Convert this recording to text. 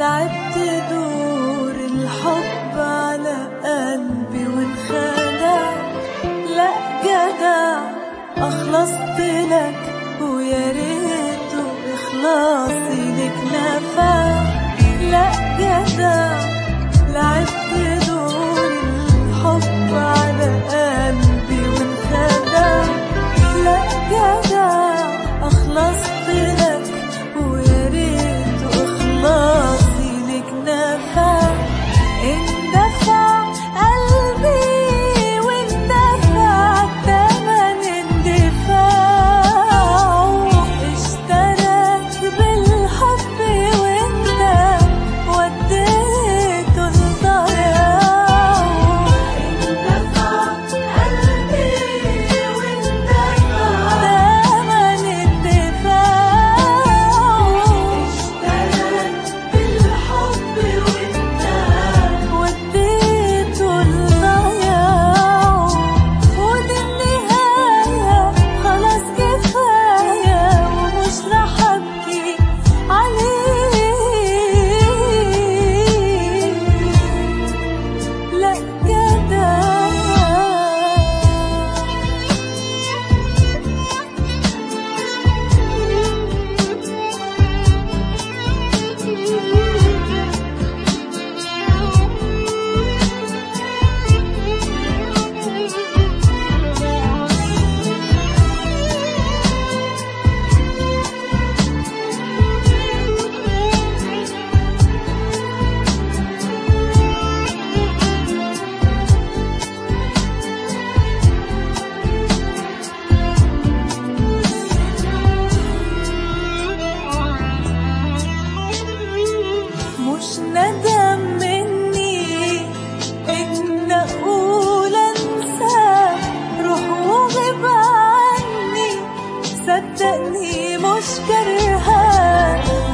لعبت دور الحب على قلبي وانخدع لا جدع أخلصت لك ويا ريته إخلاصي لك نفع لا جدع لعبت دور الحب على قلبي وانخدع لا جدع أخلصت لك ويا ريته إخلاصي لك نفع اندفع قلبي واندفع تمن اندفاعه اشترك بالحب وانت وديته لضياعه اندفع قلبي واندفع تمن اندفاعه اشترك بالحب وانت وديته لضياعه ودي النهاية خلاص كفاية ومش رح أبكي عليه لا جدع مش ندم مني ان اقول انسى روح وغيب عني صدقني مش كرهان